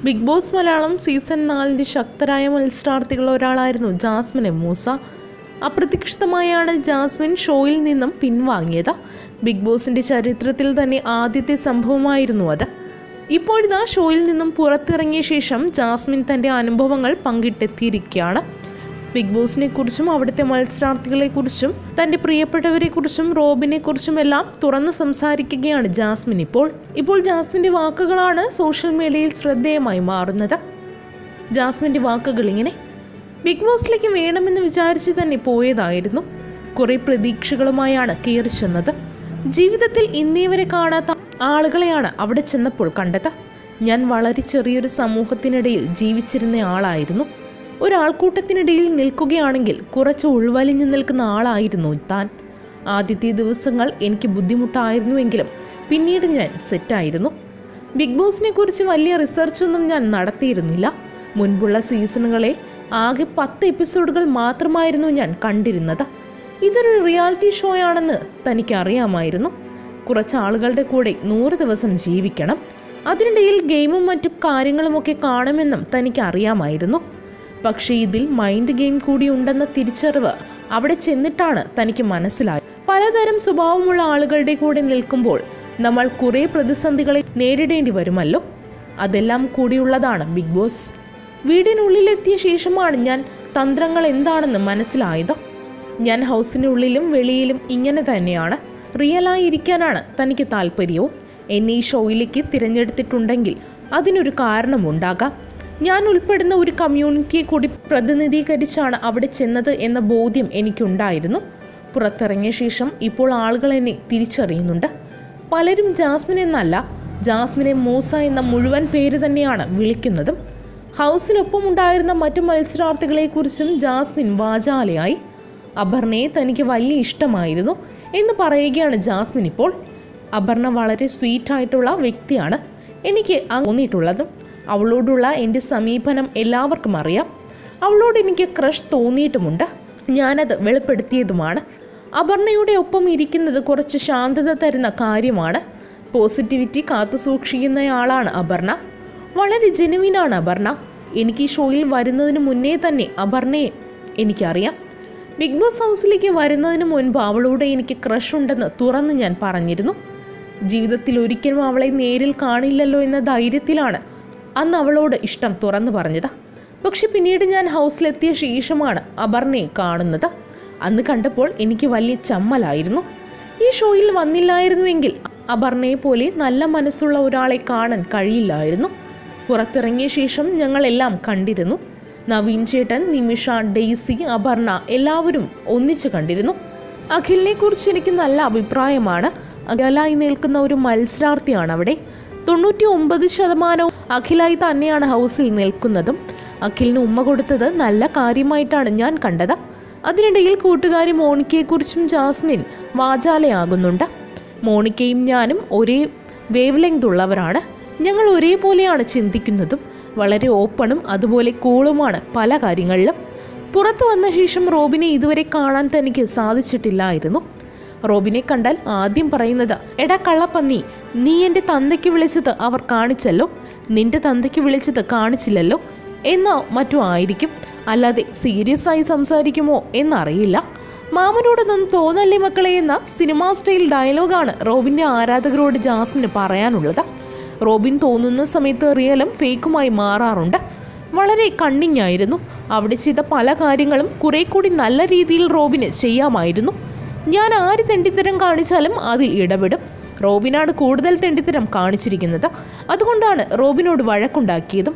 big boss Malayalam season നാലിൻ്റെ ശക്തരായ മത്സരാർത്ഥികളിൽ ഒരാളായിരുന്നു ജാസ്മിൻ എം മൂസ അപ്രതീക്ഷിതമായാണ് ജാസ്മിൻ ഷോയിൽ നിന്നും പിൻവാങ്ങിയത് ബിഗ് ബോസിൻ്റെ ചരിത്രത്തിൽ തന്നെ ആദ്യത്തെ സംഭവമായിരുന്നു അത് ഇപ്പോഴിതാ ഷോയിൽ നിന്നും പുറത്തിറങ്ങിയ ശേഷം ജാസ്മിൻ തൻ്റെ അനുഭവങ്ങൾ പങ്കിട്ടെത്തിയിരിക്കുകയാണ് ബിഗ് ബോസിനെ കുറിച്ചും അവിടുത്തെ മത്സരാർത്ഥികളെക്കുറിച്ചും തൻ്റെ പ്രിയപ്പെട്ടവരെക്കുറിച്ചും റോബിനെ എല്ലാം തുറന്ന് സംസാരിക്കുകയാണ് ജാസ്മിൻ ഇപ്പോൾ ഇപ്പോൾ ജാസ്മിൻ്റെ വാക്കുകളാണ് സോഷ്യൽ മീഡിയയിൽ ശ്രദ്ധേയമായി മാറുന്നത് ജാസ്മിൻ്റെ വാക്കുകൾ ഇങ്ങനെ ബിഗ് ബോസിലേക്ക് വേണമെന്ന് വിചാരിച്ച് തന്നെ പോയതായിരുന്നു കുറേ പ്രതീക്ഷകളുമായാണ് കയറി ചെന്നത് ജീവിതത്തിൽ ഇന്നേ വരെ കാണാത്ത ആളുകളെയാണ് അവിടെ ചെന്നപ്പോൾ കണ്ടത് ഞാൻ വളരെ ചെറിയൊരു സമൂഹത്തിനിടയിൽ ജീവിച്ചിരുന്ന ആളായിരുന്നു ഒരാൾക്കൂട്ടത്തിനിടയിൽ നിൽക്കുകയാണെങ്കിൽ കുറച്ച് ഉൾവലിഞ്ഞു നിൽക്കുന്ന ആളായിരുന്നു താൻ ആദ്യത്തെ ദിവസങ്ങൾ എനിക്ക് ബുദ്ധിമുട്ടായിരുന്നുവെങ്കിലും പിന്നീട് ഞാൻ സെറ്റായിരുന്നു ബിഗ് ബോസിനെ കുറിച്ച് വലിയ റിസർച്ചൊന്നും ഞാൻ നടത്തിയിരുന്നില്ല മുൻപുള്ള സീസണുകളെ ആകെ പത്ത് എപ്പിസോഡുകൾ മാത്രമായിരുന്നു ഞാൻ കണ്ടിരുന്നത് ഇതൊരു റിയാലിറ്റി ഷോയാണെന്ന് തനിക്ക് അറിയാമായിരുന്നു കുറച്ച് ആളുകളുടെ കൂടെ നൂറ് ദിവസം ജീവിക്കണം അതിനിടയിൽ ഗെയിമും മറ്റു കാര്യങ്ങളുമൊക്കെ കാണുമെന്നും തനിക്ക് അറിയാമായിരുന്നു പക്ഷേ ഇതിൽ മൈൻഡ് ഗെയിം കൂടി ഉണ്ടെന്ന തിരിച്ചറിവ് അവിടെ ചെന്നിട്ടാണ് തനിക്ക് മനസ്സിലായത് പലതരം സ്വഭാവമുള്ള ആളുകളുടെ കൂടെ നിൽക്കുമ്പോൾ നമ്മൾ കുറേ പ്രതിസന്ധികളെ നേരിടേണ്ടി വരുമല്ലോ അതെല്ലാം കൂടിയുള്ളതാണ് ബിഗ് ബോസ് വീടിനുള്ളിലെത്തിയ ശേഷമാണ് ഞാൻ തന്ത്രങ്ങൾ എന്താണെന്ന് മനസ്സിലായത് ഞാൻ ഹൗസിനുള്ളിലും വെളിയിലും ഇങ്ങനെ തന്നെയാണ് റിയലായി ഇരിക്കാനാണ് തനിക്ക് താല്പര്യവും എന്നെ ഈ ഷോയിലേക്ക് തിരഞ്ഞെടുത്തിട്ടുണ്ടെങ്കിൽ അതിനൊരു കാരണമുണ്ടാകാം ഞാൻ ഉൾപ്പെടുന്ന ഒരു കമ്മ്യൂണിറ്റിയെ കൂടി പ്രതിനിധീകരിച്ചാണ് അവിടെ ചെന്നത് എന്ന ബോധ്യം എനിക്കുണ്ടായിരുന്നു പുറത്തിറങ്ങിയ ശേഷം ഇപ്പോൾ ആളുകൾ എന്നെ തിരിച്ചറിയുന്നുണ്ട് പലരും ജാസ്മിൻ എന്നല്ല ജാസ്മിനെ മൂസ എന്ന മുഴുവൻ പേര് തന്നെയാണ് വിളിക്കുന്നതും ഹൗസിനൊപ്പം ഉണ്ടായിരുന്ന മറ്റു മത്സരാർത്ഥികളെക്കുറിച്ചും ജാസ്മിൻ വാചാലയായി അപർണയെ തനിക്ക് വലിയ ഇഷ്ടമായിരുന്നു എന്ന് പറയുകയാണ് ജാസ്മിൻ ഇപ്പോൾ അപർണ വളരെ സ്വീറ്റ് ആയിട്ടുള്ള വ്യക്തിയാണ് എനിക്ക് തോന്നിയിട്ടുള്ളതും അവളോടുള്ള എൻ്റെ സമീപനം എല്ലാവർക്കും അറിയാം അവളോട് എനിക്ക് ക്രഷ് തോന്നിയിട്ടുമുണ്ട് ഞാനത് വെളിപ്പെടുത്തിയതുമാണ് അപർണയുടെ ഒപ്പം ഇരിക്കുന്നത് കുറച്ച് ശാന്തത തരുന്ന കാര്യമാണ് പോസിറ്റിവിറ്റി കാത്തു സൂക്ഷിക്കുന്നയാളാണ് അപർണ വളരെ ജെനുവിനാണ് അപർണ എനിക്ക് ഈ ഷോയിൽ വരുന്നതിന് മുന്നേ തന്നെ അപർണയെ എനിക്കറിയാം ബിഗ് ബോസ് ഹൗസിലേക്ക് വരുന്നതിന് മുൻപ് അവളോട് എനിക്ക് ക്രഷ് ഉണ്ടെന്ന് തുറന്ന് ഞാൻ പറഞ്ഞിരുന്നു ജീവിതത്തിൽ ഒരിക്കലും അവളെ നേരിൽ കാണില്ലല്ലോ എന്ന ധൈര്യത്തിലാണ് അന്ന് അവളോട് ഇഷ്ടം തുറന്നു പറഞ്ഞത് പക്ഷെ പിന്നീട് ഞാൻ ഹൗസിലെത്തിയ ശേഷമാണ് അപർണയെ കാണുന്നത് അന്ന് കണ്ടപ്പോൾ എനിക്ക് വലിയ ചമ്മലായിരുന്നു ഈ ഷോയിൽ വന്നില്ലായിരുന്നുവെങ്കിൽ അപർണയെ പോലെ നല്ല മനസ്സുള്ള ഒരാളെ കാണാൻ കഴിയില്ലായിരുന്നു പുറത്തിറങ്ങിയ ശേഷം ഞങ്ങളെല്ലാം കണ്ടിരുന്നു നവീൻ ചേട്ടൻ നിമിഷ ഡെയ്സി അപർണ എല്ലാവരും ഒന്നിച്ചു കണ്ടിരുന്നു അഖിലിനെ കുറിച്ച് എനിക്ക് നല്ല അഭിപ്രായമാണ് അഖിലായി നിൽക്കുന്ന ഒരു മത്സരാർത്ഥിയാണ് അവിടെ തൊണ്ണൂറ്റി ഒമ്പത് ശതമാനവും അഖിലായി തന്നെയാണ് ഹൗസിൽ നിൽക്കുന്നതും അഖിലിന് ഉമ്മ കൊടുത്തത് നല്ല കാര്യമായിട്ടാണ് ഞാൻ കണ്ടത് അതിനിടയിൽ കൂട്ടുകാരി മോണിക്കയെക്കുറിച്ചും ജാസ്മിൻ വാചാലയാകുന്നുണ്ട് മോണിക്കയും ഞാനും ഒരേ വേവ് ലെങ്ത് ഉള്ളവരാണ് ഞങ്ങൾ ഒരേപോലെയാണ് ചിന്തിക്കുന്നതും വളരെ ഓപ്പണും അതുപോലെ കൂളുമാണ് പല കാര്യങ്ങളിലും പുറത്തു വന്ന ശേഷം റോബിനെ ഇതുവരെ കാണാൻ തനിക്ക് സാധിച്ചിട്ടില്ലായിരുന്നു റോബിനെ കണ്ടാൽ ആദ്യം പറയുന്നത് എടാ കള്ളപ്പന്നി നീ എൻ്റെ തന്തയ്ക്ക് വിളിച്ചത് അവർ കാണിച്ചല്ലോ നിന്റെ തന്തയ്ക്ക് വിളിച്ചത് കാണിച്ചില്ലല്ലോ എന്നോ മറ്റോ ആയിരിക്കും അല്ലാതെ സീരിയസ് ആയി സംസാരിക്കുമോ എന്നറിയില്ല മാമനോടൊന്നും തോന്നല്ലേ മക്കളെ എന്ന സിനിമാ സ്റ്റൈൽ ഡയലോഗാണ് റോബിൻ്റെ ആരാധകരോട് ജാസ്മിന് പറയാനുള്ളത് റോബിൻ തോന്നുന്ന സമയത്ത് റിയലും ഫേക്കുമായി മാറാറുണ്ട് വളരെ കണ്ണിങ് ആയിരുന്നു അവിടെ ചെയ്ത പല കാര്യങ്ങളും കുറെ കൂടി നല്ല രീതിയിൽ റോബിന് ചെയ്യാമായിരുന്നു ഞാൻ ആര് തെണ്ടിത്തരം കാണിച്ചാലും അതിൽ ഇടപെടും റോബിനാണ് കൂടുതൽ തെണ്ടിത്തരം കാണിച്ചിരിക്കുന്നത് അതുകൊണ്ടാണ് റോബിനോട് വഴക്കുണ്ടാക്കിയതും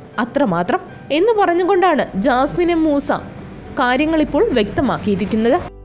അത്രമാത്രം എന്ന് പറഞ്ഞുകൊണ്ടാണ് ജാസ്മിനെ മൂസ കാര്യങ്ങളിപ്പോൾ വ്യക്തമാക്കിയിരിക്കുന്നത്